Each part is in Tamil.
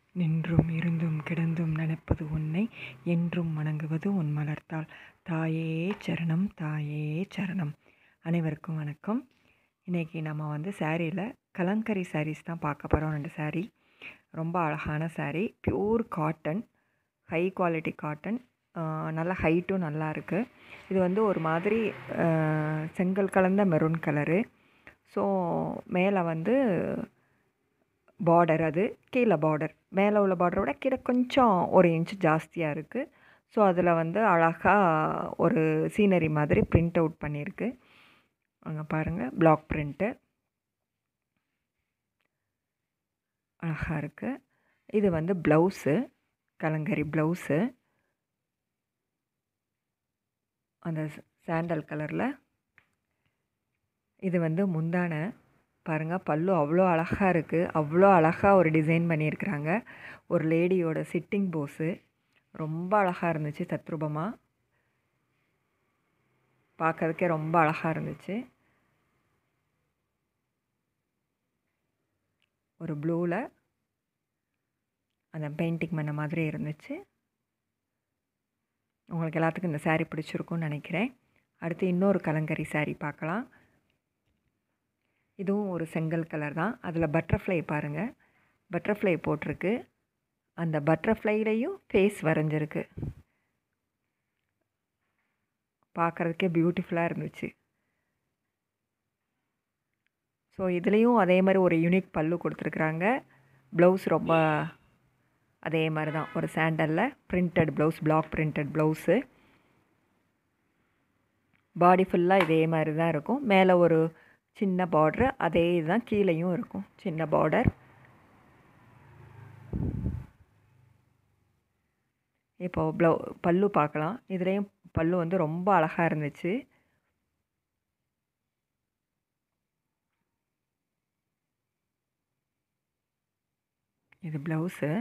நின்றும் இருந்தும் கிடந்தும் நினைப்பது உன்னை என்றும் வணங்குவது உன் மலர்த்தாள் தாயே சரணம் தாயே சரணம் அனைவருக்கும் வணக்கம் இன்றைக்கி நம்ம வந்து சாரியில் கலங்கரி சாரீஸ் தான் பார்க்க போகிறோம் ரெண்டு சாரீ ரொம்ப அழகான sari pure cotton high quality cotton நல்ல ஹைட்டும் நல்லா இருக்குது இது வந்து ஒரு மாதிரி ஆஹ், செங்கல் கலந்த மெரூன் கலரு ஸோ மேலே வந்து பார்டர் அது கீழே பார்டர் மேலே உள்ள பார்டரை விட கீழே கொஞ்சம் ஒரு இன்ச் ஜாஸ்தியாக இருக்குது ஸோ அதில் வந்து அழகாக ஒரு சீனரி மாதிரி பிரிண்ட் அவுட் பண்ணியிருக்கு அங்கே பாருங்கள் பிளாக் பிரிண்ட்டு அழகாக இருக்குது இது வந்து ப்ளவுஸு கலங்கரி ப்ளவுஸு அந்த சாண்டல் கலரில் இது வந்து முந்தான பாருங்கள் பல்லு அவ்வளோ அழகாக இருக்குது அவ்வளோ அழகாக ஒரு டிசைன் பண்ணியிருக்கிறாங்க ஒரு லேடியோட சிட்டிங் போஸு ரொம்ப அழகாக இருந்துச்சு தத்ரூபமாக பார்க்கறதுக்கே ரொம்ப அழகாக இருந்துச்சு ஒரு ப்ளூவில் அந்த பெயிண்டிங் பண்ண மாதிரி இருந்துச்சு உங்களுக்கு எல்லாத்துக்கும் இந்த saree பிடிச்சிருக்கும்னு நினைக்கிறேன் அடுத்து இன்னொரு கலங்கரி saree பார்க்கலாம் இதுவும் ஒரு செங்கல் கலர் தான் அதில் பட்டர்ஃப்ளை பாருங்கள் பட்டர்ஃப்ளை போட்டிருக்கு அந்த பட்டர்ஃப்ளைலையும் ஃபேஸ் வரைஞ்சிருக்கு பார்க்குறதுக்கே பியூட்டிஃபுல்லாக இருந்துச்சு ஸோ இதுலேயும் அதே மாதிரி ஒரு யூனிக் பல்லு கொடுத்துருக்குறாங்க ப்ளவுஸ் ரொம்ப அதே மாதிரி தான் ஒரு சாண்டலில் printed blouse black printed blouse body ஃபுல்லாக இதே மாதிரி தான் இருக்கும் மேலே ஒரு சின்ன பார்ட்ரு அதே இதுதான் கீழேயும் இருக்கும் சின்ன பார்டர் இப்போ ப்ளவு பல்லு பார்க்கலாம் இதுலேயும் பல்லு வந்து ரொம்ப அழகாக இருந்துச்சு இது ப்ளவுஸு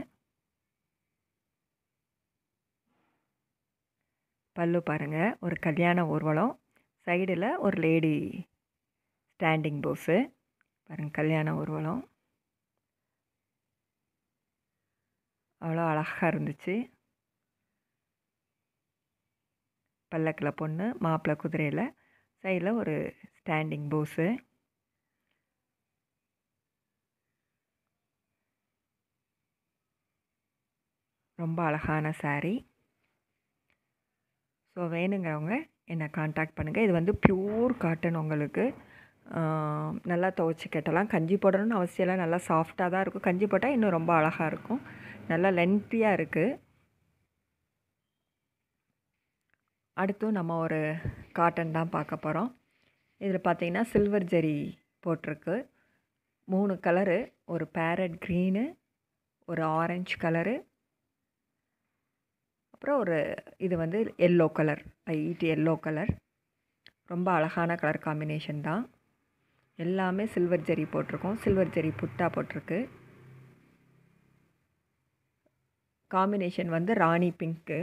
பல்லு பாருங்கள் ஒரு கல்யாண ஊர்வலம் சைடில் ஒரு லேடி ஸ்டாண்டிங் போஸு பாருங்கள் கல்யாண ஊர்வலம் அவ்வளோ அழகாக இருந்துச்சு பல்லக்கில் பொண்ணு மாப்பிள்ளை குதிரையில் சைடில் ஒரு ஸ்டாண்டிங் போஸு ரொம்ப அழகான saree ஸோ வேணுங்கிறவங்க என்னை காண்டாக்ட் பண்ணுங்கள் இது வந்து பியூர் காட்டன் உங்களுக்கு ஆஹ், நல்லா துவைச்சி கட்டலாம் கஞ்சி போடணும்னு அவசியம் இல்லை நல்லா சாஃப்டாக தான் இருக்கும் கஞ்சி போட்டால் இன்னும் ரொம்ப அழகாக இருக்கும் நல்லா லென்த்தியாக இருக்குது அடுத்தும் நம்ம ஒரு காட்டன் தான் பார்க்க போகிறோம் இதில் பார்த்தீங்கன்னா சில்வர் ஜெரி போட்டிருக்கு மூணு கலரு ஒரு பேரட் க்ரீனு ஒரு ஆரஞ்சு கலரு அப்புறம் ஒரு இது வந்து yellow colour light yellow colour ரொம்ப அழகான கலர் காம்பினேஷன் தான் எல்லாமே சில்வர் ஜெரி போட்டிருக்கோம் சில்வர் ஜெரி புட்டா போட்டிருக்கு காம்பினேஷன் வந்து ராணி பிங்க்கு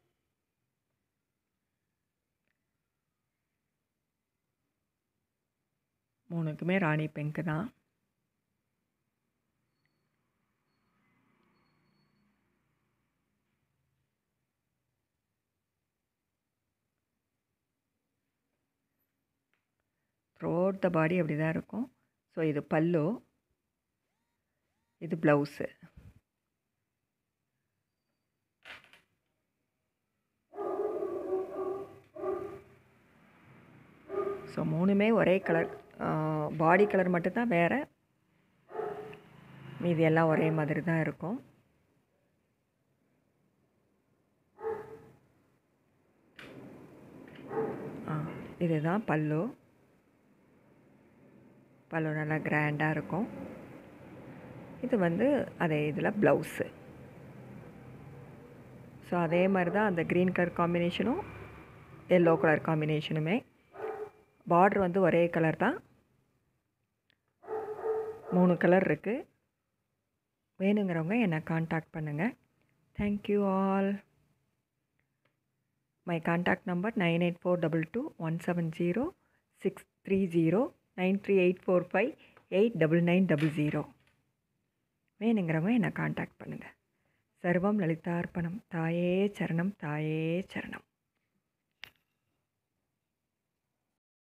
மூணுக்குமே ராணி பிங்க்கு தான் த்ரோட் த பாடி அப்படி தான் இருக்கும் ஸோ இது பல்லு இது ப்ளவுஸு ஸோ மூணுமே ஒரே கலர் பாடி கலர் மட்டும்தான் வேறு மீதி எல்லாம் ஒரே மாதிரி தான் இருக்கும் ஆ இதுதான் பல்லு பல்லு நல்லா கிராண்டாக இருக்கும் இது வந்து அதே இதில் ப்ளவுஸு ஸோ அதே மாதிரி தான் அந்த க்ரீன் கலர் காம்பினேஷனும் எல்லோ கலர் காம்பினேஷனுமே பார்டர் வந்து ஒரே கலர் தான் மூணு கலர் இருக்குது வேணுங்கிறவங்க என்னை காண்டாக்ட் பண்ணுங்கள் thank you all my contact number nine eight four double two one seven zero six three zero nine three eight four five eight double nine double zero வேணுங்கிறவங்க என்னை காண்டாக்ட் பண்ணுங்கள் சர்வம் லலிதார்ப்பணம் தாயே சரணம் தாயே சரணம்